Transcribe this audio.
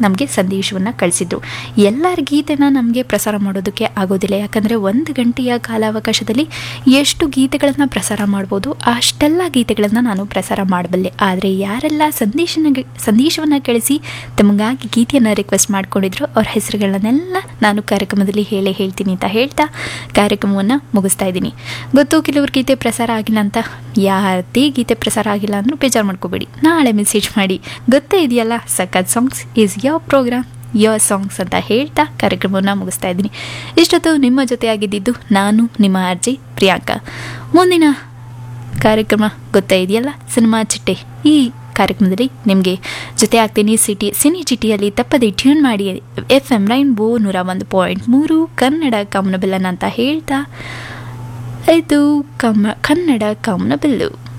ನಮಗೆ ಸಂದೇಶವನ್ನು ಕಳಿಸಿದ್ರು ಎಲ್ಲರ ಗೀತೆನ ನಮಗೆ ಪ್ರಸಾರ ಮಾಡೋದಕ್ಕೆ ಆಗೋದಿಲ್ಲ ಯಾಕಂದರೆ ಒಂದು ಗಂಟೆಯ ಕಾಲಾವಕಾಶದಲ್ಲಿ ಎಷ್ಟು ಗೀತೆಗಳನ್ನು ಪ್ರಸಾರ ಮಾಡ್ಬೋದು ಅಷ್ಟೆಲ್ಲ ಗೀತೆಗಳನ್ನು ನಾನು ಪ್ರಸಾರ ಮಾಡಬಲ್ಲೆ ಆದರೆ ಯಾರೆಲ್ಲ ಸಂದೇಶನ ಸಂದೇಶವನ್ನು ಕಳಿಸಿ ತಮಗಾಗಿ ಗೀತೆಯನ್ನು ರಿಕ್ವೆಸ್ಟ್ ಮಾಡ್ಕೊಂಡಿದ್ರು ಅವ್ರ ಹೆಸರುಗಳನ್ನೆಲ್ಲ ನಾನು ಕಾರ್ಯಕ್ರಮದಲ್ಲಿ ಹೇಳೇ ಹೇಳ್ತೀನಿ ಅಂತ ಹೇಳ್ತಾ ಕಾರ್ಯಕ್ರಮವನ್ನು ಮುಗಿಸ್ತಾ ಇದ್ದೀನಿ ಗೊತ್ತು ಕೆಲವ್ರ ಗೀತೆ ಪ್ರಸಾರ ಆಗಿಲ್ಲ ಅಂತ ಯಾರದೇ ಗೀತೆ ಪ್ರಸಾರ ಆಗಿಲ್ಲ ಅಂದರೂ ಬೇಜಾರು ಮಾಡ್ಕೋಬೇಡಿ ನಾಳೆ ಮೆಸೇಜ್ ಮಾಡಿ ಗೊತ್ತೇ ಇದೆಯಲ್ಲ ಸಖತ್ songs is your program your songs ಅಂತ ಹೇಳ್ತಾ ಕಾರ್ಯಕ್ರಮವನ್ನು ಮುಗಿಸ್ತಾ ಇದ್ದೀನಿ ಇಷ್ಟೊತ್ತು ನಿಮ್ಮ ಜೊತೆಯಾಗಿದ್ದಿದ್ದು ನಾನು ನಿಮ್ಮ ಅರ್ಜಿ ಪ್ರಿಯಾಂಕಾ ಮುಂದಿನ ಕಾರ್ಯಕ್ರಮ ಗೊತ್ತೇ ಇದೆಯಲ್ಲ ಸಿನಿಮಾ ಚಿಟ್ಟೆ ಈ ಕಾರ್ಯಕ್ರಮದಲ್ಲಿ ನಿಮಗೆ ಜೊತೆ ಆಗ್ತೀನಿ ಸಿಟಿ ಸಿನಿ ಚಿಟಿಯಲ್ಲಿ ತಪ್ಪದೆ ಟ್ಯೂನ್ ಮಾಡಿ ಎಫ್ ಎಮ್ ರೈನ್ಬೋ ನೂರ ಒಂದು ಪಾಯಿಂಟ್ ಮೂರು ಕನ್ನಡ ಕಮನಬಿಲ್ಲನ್ ಅಂತ ಹೇಳ್ತಾ ಇದು ಕಮ ಕನ್ನಡ ಕಮನಬಿಲ್ಲು